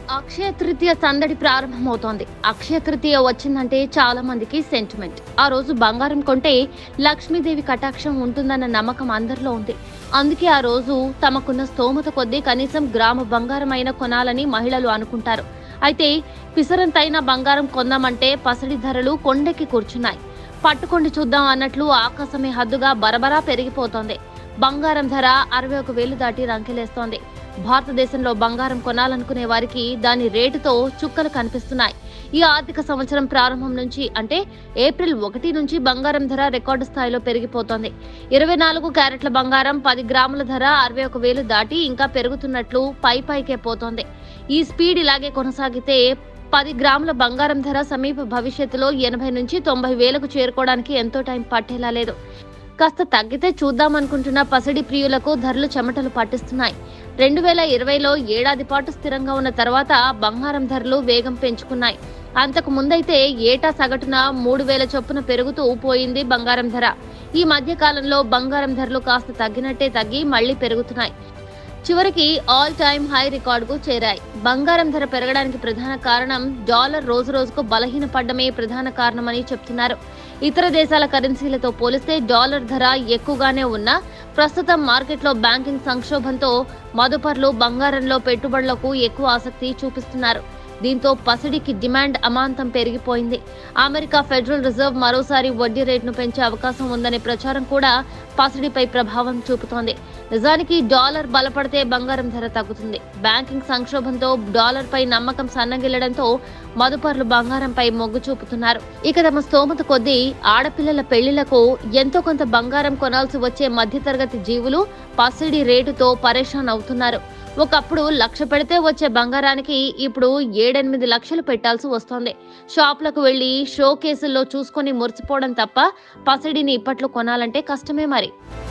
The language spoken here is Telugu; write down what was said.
అక్షయ తృతీయ సందడి ప్రారంభమవుతోంది అక్షయ తృతీయ వచ్చిందంటే చాలా మందికి సెంటిమెంట్ ఆ రోజు బంగారం కొంటే లక్ష్మీదేవి కటాక్షం ఉంటుందన్న నమ్మకం అందరిలో ఉంది అందుకే ఆ రోజు తమకున్న స్తోమత కొద్దీ కనీసం గ్రామ బంగారం అయినా కొనాలని మహిళలు అనుకుంటారు అయితే పిసరంతైన బంగారం కొందామంటే పసడి ధరలు కొండెక్కి కూర్చున్నాయి పట్టుకొండి చూద్దాం అన్నట్లు ఆకాశమే హద్దుగా బరబరా పెరిగిపోతోంది బంగారం ధర అరవై ఒక వేలు దాటి రంకెలేస్తోంది భారతదేశంలో బంగారం కొనాలనుకునే వారికి దాని రేటుతో చుక్కలు కనిపిస్తున్నాయి ఈ ఆర్థిక సంవత్సరం ప్రారంభం నుంచి అంటే ఏప్రిల్ ఒకటి నుంచి బంగారం ధర రికార్డు స్థాయిలో పెరిగిపోతోంది ఇరవై నాలుగు క్యారెట్ల బంగారం పది గ్రాముల ధర అరవై ఒక వేలు దాటి ఇంకా పెరుగుతున్నట్లు పై పైకే పోతోంది ఈ స్పీడ్ ఇలాగే కొనసాగితే పది గ్రాముల బంగారం ధర సమీప భవిష్యత్తులో ఎనభై నుంచి తొంభై వేలకు చేరుకోవడానికి ఎంతో టైం పట్టేలా లేదు కాస్త తగ్గితే చూద్దామనుకుంటున్న పసిడి ప్రియులకు ధరలు చెమటలు పట్టిస్తున్నాయి రెండు వేల ఇరవైలో ఏడాది పాటు స్థిరంగా ఉన్న తర్వాత బంగారం ధరలు వేగం పెంచుకున్నాయి అంతకు ముందైతే ఏటా సగటున మూడు వేల చొప్పున పెరుగుతూ పోయింది బంగారం ధర ఈ మధ్య కాలంలో బంగారం ధరలు కాస్త తగ్గినట్టే తగ్గి మళ్లీ పెరుగుతున్నాయి చివరికి ఆల్ టైమ్ హై రికార్డుకు చేరాయి బంగారం ధర పెరగడానికి ప్రధాన కారణం డాలర్ రోజు రోజుకు బలహీనపడమే ప్రధాన కారణమని చెప్తున్నారు ఇతర దేశాల కరెన్సీలతో పోలిస్తే డాలర్ ధర ఎక్కువగానే ఉన్నా ప్రస్తుతం మార్కెట్లో బ్యాంకింగ్ సంక్షోభంతో మదుపర్లు బంగారంలో పెట్టుబడులకు ఎక్కువ ఆసక్తి చూపిస్తున్నారు దీంతో పసిడికి డిమాండ్ అమాంతం పెరిగిపోయింది అమెరికా ఫెడరల్ రిజర్వ్ మరోసారి వడ్డీ రేటును పెంచే అవకాశం ఉందనే ప్రచారం కూడా పసిడిపై ప్రభావం చూపుతోంది నిజానికి డాలర్ బలపడితే బంగారం ధర తగ్గుతుంది బ్యాంకింగ్ సంక్షోభంతో డాలర్ పై నమ్మకం సన్నగిల్లడంతో మదుపర్లు బంగారంపై మొగ్గు చూపుతున్నారు ఇక తమ స్తోమత కొద్దీ ఆడపిల్లల పెళ్లిళ్లకు ఎంతో కొంత బంగారం కొనాల్సి వచ్చే మధ్యతరగతి జీవులు పసిడి రేటుతో పరేషాన్ అవుతున్నారు ఒకప్పుడు లక్ష పెడితే వచ్చే బంగారానికి ఇప్పుడు ఏడెనిమిది లక్షలు పెట్టాల్సి వస్తోంది షాపులకు వెళ్లి షో కేసుల్లో చూసుకొని మురిసిపోవడం తప్ప పసిడిని ఇప్పట్లో కొనాలంటే కష్టమే మరి